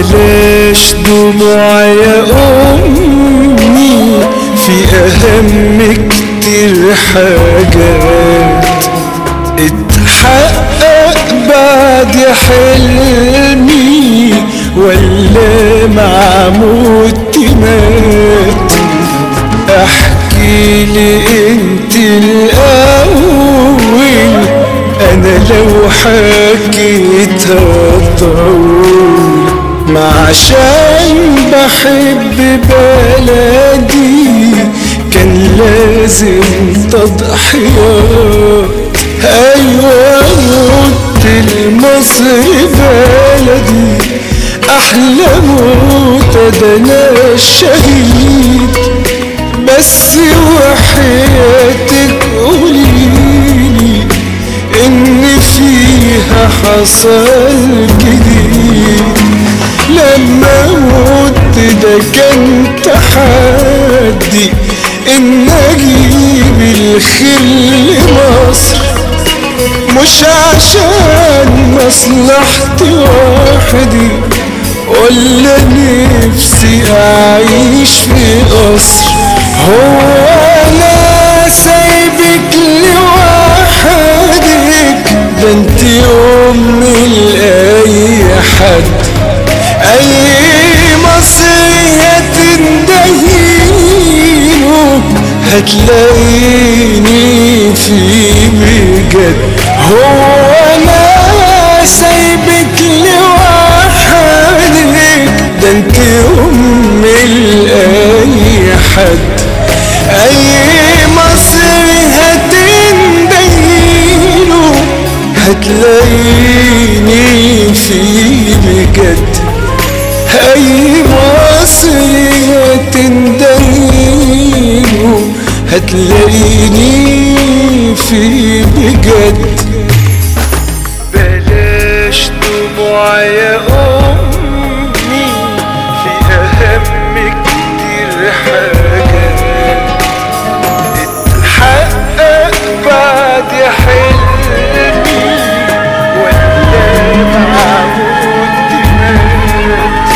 بلاش دموع يا أمي في أهم كتير حاجات اتحقق بعد حلمي ولا مع موت مات احكي لي انت الاول انا لو حكيت هطول ما عشان بحب بلدي كان لازم تضحيات ايوه موت لمصر بلدي احلى موت ده انا الشهيد بس وحياتك قوليلي ان فيها حصل جديد لما موت ده كان تحدي ان اجيب الخل مصر مش عشان مصلحتي وحدي ولا نفسي اعيش في قصر هو انا سايبك لوحدك ده انت ام لاي حد اي مصري هتندهيله هتلاقيني في بجد هو انا سايبك لوحدك ده انت ام لاي حد اي مصري هتندهيله هتلاقيني في بجد اي مصري هتندهيله هتلاقيني في بجد بلاش دموع يا أمي في أهم كتير حاجات اتحقق بعد حلمي ولا معمود مات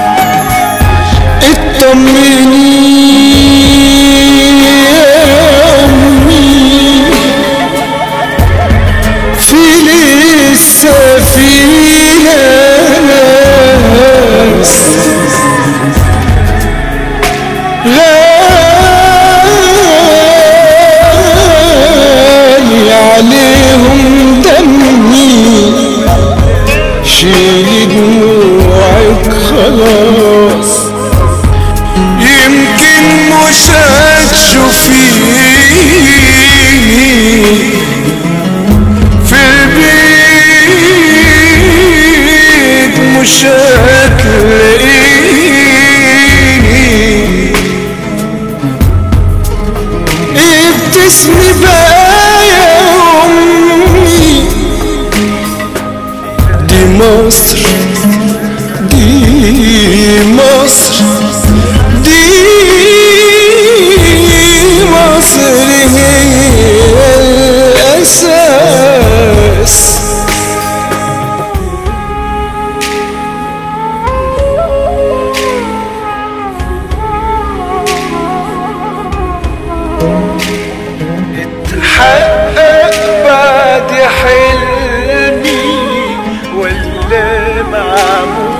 اطمني يا أمي في لسه في ناس غالي عليهم دمي شيل دموعك خلاص يمكن مش هتشوفيني في البيت مش هتلاقيني ابتسمي بقى يا امي دي مصر دي مصر دي مصر هي الأساس اتحقق بعد حلمي ولا معمول